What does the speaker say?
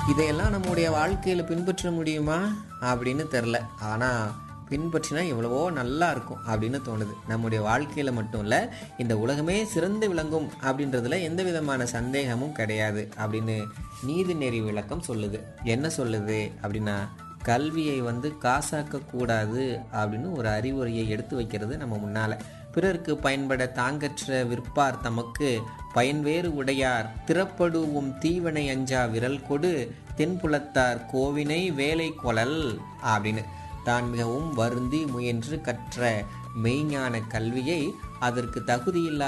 இதையெல்லாம் நம்முடைய வாழ்க்கையில் பின்பற்ற முடியுமா அப்படின்னு தெரில ஆனால் பின்பற்றினா எவ்வளவோ நல்லா இருக்கும் அப்படின்னு தோணுது நம்முடைய வாழ்க்கையில் மட்டும் இல்லை இந்த உலகமே சிறந்து விளங்கும் அப்படின்றதுல எந்த விதமான சந்தேகமும் கிடையாது அப்படின்னு நீதிநெறி விளக்கம் சொல்லுது என்ன சொல்லுது அப்படின்னா கல்வியை வந்து காசாக்க கூடாது அப்படின்னு ஒரு அறிவுரையை எடுத்து வைக்கிறது நம்ம முன்னால பிறருக்கு பயன்பட தாங்கற்ற விற்பார் தமக்கு பயன்வேறு உடையார் திறப்படுவும் தீவனை அஞ்சா விரல் கொடு தென்புலத்தார் கோவினை வேலை கொளல் அப்படின்னு தான் மிகவும் வருந்தி முயன்று கற்ற மெய்ஞான கல்வியை அதற்கு தகுதியில்லா